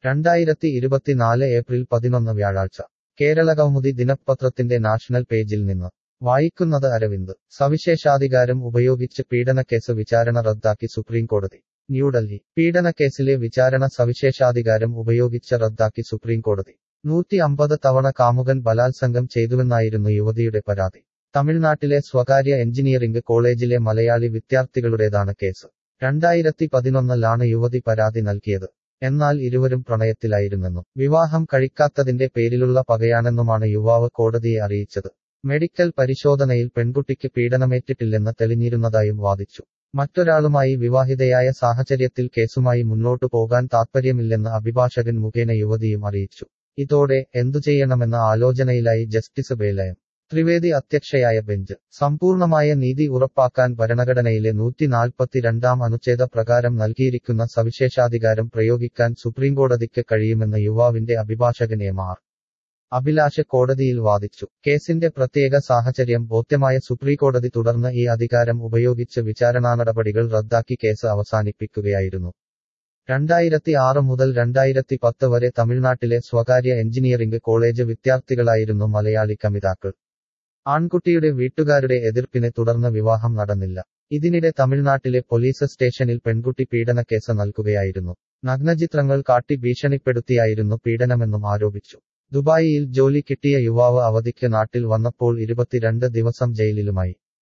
രണ്ടായിരത്തി ഇരുപത്തിനാല് ഏപ്രിൽ പതിനൊന്ന് വ്യാഴാഴ്ച കേരള കൗമുദി ദിനപത്രത്തിന്റെ നാഷണൽ പേജിൽ നിന്ന് വായിക്കുന്നത് അരവിന്ദ് സവിശേഷാധികാരം ഉപയോഗിച്ച് പീഡനക്കേസ് വിചാരണ റദ്ദാക്കി സുപ്രീംകോടതി ന്യൂഡൽഹി പീഡനക്കേസിലെ വിചാരണ സവിശേഷാധികാരം ഉപയോഗിച്ച് റദ്ദാക്കി സുപ്രീംകോടതി നൂറ്റി അമ്പത് തവണ കാമുകൻ ബലാത്സംഗം ചെയ്തുവെന്നായിരുന്നു യുവതിയുടെ പരാതി തമിഴ്നാട്ടിലെ സ്വകാര്യ എഞ്ചിനീയറിംഗ് കോളേജിലെ മലയാളി വിദ്യാർത്ഥികളുടേതാണ് കേസ് രണ്ടായിരത്തി പതിനൊന്നിലാണ് യുവതി പരാതി നൽകിയത് എന്നാൽ ഇരുവരും പ്രണയത്തിലായിരുന്നെന്നും വിവാഹം കഴിക്കാത്തതിന്റെ പേരിലുള്ള പകയാണെന്നുമാണ് യുവാവ് കോടതിയെ അറിയിച്ചത് മെഡിക്കൽ പരിശോധനയിൽ പെൺകുട്ടിക്ക് പീഡനമേറ്റിട്ടില്ലെന്ന് തെളിഞ്ഞിരുന്നതായും വാദിച്ചു മറ്റൊരാളുമായി വിവാഹിതയായ സാഹചര്യത്തിൽ കേസുമായി മുന്നോട്ടു പോകാൻ താത്പര്യമില്ലെന്ന് അഭിഭാഷകൻ മുഖേന യുവതിയും അറിയിച്ചു ഇതോടെ എന്തു ചെയ്യണമെന്ന ആലോചനയിലായി ജസ്റ്റിസ് ബേലയം ത്രിവേദി അധ്യക്ഷയായ ബെഞ്ച് സമ്പൂർണമായ നീതി ഉറപ്പാക്കാൻ ഭരണഘടനയിലെ നൂറ്റി നാൽപ്പത്തിരണ്ടാം അനുച്ഛേദ പ്രകാരം നൽകിയിരിക്കുന്ന സവിശേഷാധികാരം പ്രയോഗിക്കാൻ സുപ്രീംകോടതിക്ക് കഴിയുമെന്ന് യുവാവിന്റെ അഭിഭാഷകൻ എം ആർ അഭിലാഷ് കോടതിയിൽ വാദിച്ചു കേസിന്റെ പ്രത്യേക സാഹചര്യം ബോധ്യമായ സുപ്രീംകോടതി തുടർന്ന് ഈ അധികാരം ഉപയോഗിച്ച് വിചാരണാ നടപടികൾ റദ്ദാക്കി കേസ് അവസാനിപ്പിക്കുകയായിരുന്നു രണ്ടായിരത്തി ആറ് മുതൽ രണ്ടായിരത്തി പത്ത് വരെ തമിഴ്നാട്ടിലെ സ്വകാര്യ എഞ്ചിനീയറിംഗ് കോളേജ് വിദ്യാർത്ഥികളായിരുന്നു മലയാളി കമിതാക്കൾ ആൺകുട്ടിയുടെ വീട്ടുകാരുടെ എതിർപ്പിനെ തുടർന്ന് വിവാഹം നടന്നില്ല ഇതിനിടെ തമിഴ്നാട്ടിലെ പോലീസ് സ്റ്റേഷനിൽ പെൺകുട്ടി പീഡനക്കേസ് നൽകുകയായിരുന്നു നഗ്നചിത്രങ്ങൾ കാട്ടി ഭീഷണിപ്പെടുത്തിയായിരുന്നു പീഡനമെന്നും ആരോപിച്ചു ദുബായിയിൽ ജോലി കിട്ടിയ യുവാവ് അവധിക്ക് നാട്ടിൽ വന്നപ്പോൾ ഇരുപത്തിരണ്ട് ദിവസം ജയിലിലുമായി